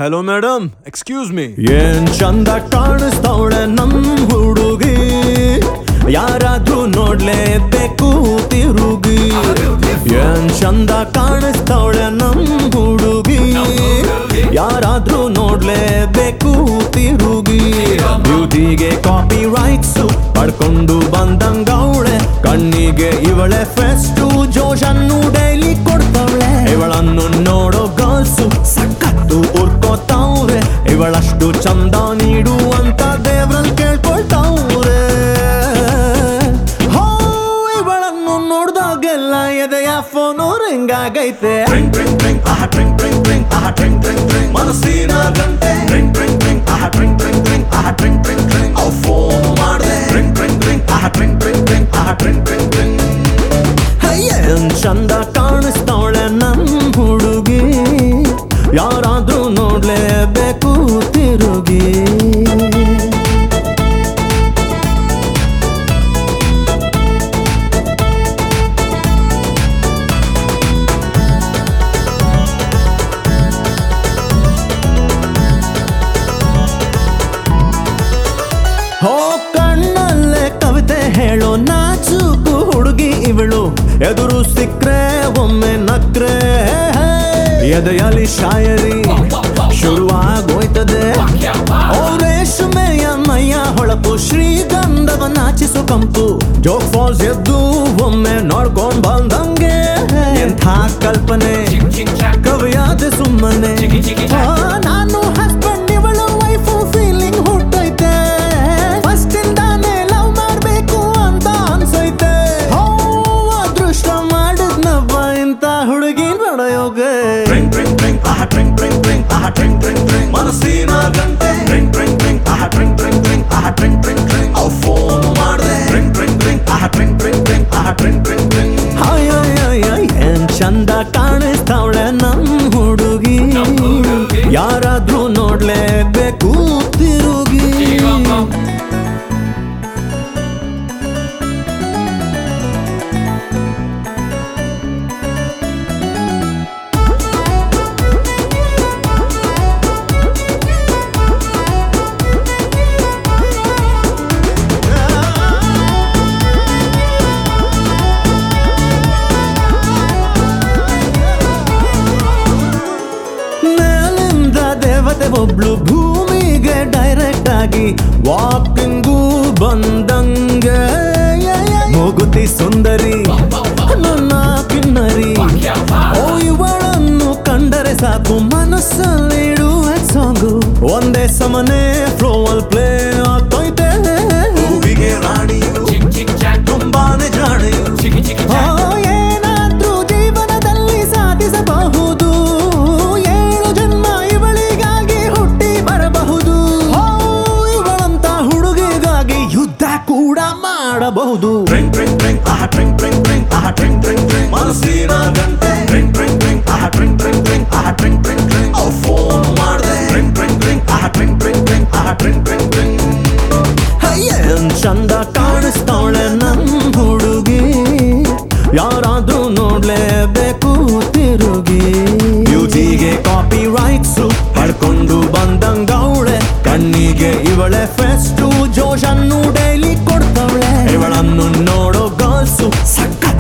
hello madam excuse me ಏನ್ ಚಂದ ಕಾಣಿಸ್ತಾವಳೆ ನಮ್ ಹುಡುಗಿ ಯಾರಾದ್ರೂ ನೋಡ್ಲೇಬೇಕು ತಿರುಗಿ ಏನ್ ಚಂದ ಕಾಣಿಸ್ತಾವಳೆ ನಮ್ ಹುಡುಗಿ ಯಾರಾದ್ರೂ ನೋಡ್ಲೇಬೇಕು ತಿರುಗಿ ಬ್ಯೂಟಿಗೆ ಕಾಪಿ ರೈಟ್ಸ್ ಪಡ್ಕೊಂಡು ಬಂದಂಗವಳೆ ಕಣ್ಣಿಗೆ ಇವಳೆ ಫೆಸ್ಟು ಜೋಶನ್ನು ಡೈಲಿ ಕೊಡ್ತಾವಳೆ ಇವಳನ್ನು ನೋಡೋ ಗರ್ಲ್ಸು ಸಖತ್ತು ಉರ್ಕೋತಾವ್ರೆ ಇವಳಷ್ಟು ಚಂದ ನೀಡು ಅಂತ ದೇವ್ರಲ್ಲಿ ಕೇಳ್ಕೊಳ್ತಾವ್ರೆ ಹೋ ಇವಳನ್ನು ನೋಡ್ದಾಗೆಲ್ಲ ಎದೆಯ ಫೋನು ರಿಂಗ್ ಆಗೈತೆ ಮನಸ್ಸಿನ ಗಂಟೆ ಫೋನ್ ಮಾಡಿದೆ ಏನ್ ಚಂದ ಕಾಣಿಸ್ತಾವಳೆ ನಮ್ ಹುಡುಗಿ ಯಾರಾದ್ರೂ ನೋಡ್ಲೇಬೇಕು ತಿರುಗಿ ಹೋ ಕಣ್ಣಲ್ಲೇ ಕವಿತೆ ಹೇಳೋ ನಾಚುಕು ಹುಡುಗಿ ಇವಳು ಎದುರು ಸಿಕ್ರೆ ಒಮ್ಮೆ ನಕ್ರೆ ಎದೆಯಲ್ಲಿ ಶಾಯರಿ ಶುರುವಾಗೋಯ್ತದೆ ಓ ರೇಷ್ಮೆಯ ಮೈಯ ಹೊಳಪು ಶ್ರೀಗಂಧವ ನಾಚಿಸೋ ಕಂಪು ಜೋಗ್ ಫಾಲ್ಸ್ ಎದ್ದು ಒಮ್ಮೆ ನೋಡ್ಕೊಂಡ್ ಬಂದಂಗೆ ಎಂಥ ಕಲ್ಪನೆ ಕವಿಯಾದ ಸುಮ್ಮನೆ ಆ, ನಾನು ಹಸ್ಬೆಂಡ್ ಇವಳು ವೈಫು ಫೀಲಿಂಗ್ ಹುಟ್ಟೈತೆ ಫಸ್ಟ್ ಇಂದಾನೆ ಲವ್ ಮಾಡ್ಬೇಕು ಅಂತ ಅನ್ಸೈತೆ ಹೋ ಅದೃಷ್ಟ ಮಾಡಿದ್ನವ್ವ ಇಂತ ಹುಡುಗಿ ನಡೆಯೋಗೆ ಮನಸ್ಸಿನ ಗಂಟೆ ಫೋನ್ ಮಾಡಿದೆ ಹಾಯ್ ಹಾಯ್ ಹಾಯ್ ಹಾಯ್ ಏನ್ ಚಂದ ಕಾಣಿಸ್ತಾವಳೆ ನಮ್ ಹುಡುಗಿ ಯಾರಾದ್ರೂ ನೋಡ್ಲೇಬೇಕು ತಿರುಗಿ ಮೇಲಿಂದ ದೇವತೆ ಒಬ್ಳು ಭೂಮಿಗೆ ಡೈರೆಕ್ಟ್ ಆಗಿ ವಾಕಿಂಗು ಬಂದಂಗೆ ಮೂಗುತಿ ಸುಂದರಿ ನನ್ನ ಕಿನ್ನರಿ ಓ ಇವಳನ್ನು ಕಂಡರೆ ಸಾಕು ಮನಸ್ಸಲ್ಲಿಡುವ ಸಾಂಗು ಒಂದೇ ಸಮನೆ ಫ್ಲೋವಲ್ ಪ್ಲೇ ಆಗ್ತೈತೆ ಹೂವಿಗೆ ರಾಣಿಯು ತುಂಬಾನೇ ಜಾಣಿಯು ಆ, ಏನಾದ್ರೂ ಜೀವನದಲ್ಲಿ ಸಾಧಿಸಬಹುದು ಏಳು ಜನ್ಮ ಇವಳಿಗಾಗಿ ಹುಟ್ಟಿ ಬರಬಹುದು ಓ, ಇವಳಂತ ಹುಡುಗಿಗಾಗಿ ಯುದ್ಧ ಕೂಡ ಮಾಡಬಹುದು ಮನಸ್ಸಿನ ಗಂಟೆ ಫೋನ್ ಮಾಡಿದೆ ಏನ್ ಚಂದ ಕಾಣಿಸ್ತಾವಳೆ ನಮ್ ಹುಡುಗಿ ಯಾರಾದ್ರೂ ನೋಡ್ಲೇಬೇಕು ತಿರುಗಿ ಬ್ಯೂಟಿಗೆ ಕಾಪಿ ರೈಟ್ಸು ಪಡ್ಕೊಂಡು ಬಂದಂಗವಳೆ ಕಣ್ಣಿಗೆ ಇವಳೆ ಫೆಸ್ಟು ಜೋಶನ್ನು ಡೈಲಿ ಕೊಡ್ತಾವಳೆ ಇವಳನ್ನು ನೋಡೋ ಗರ್ಲ್ಸು ಸಕ್ಕ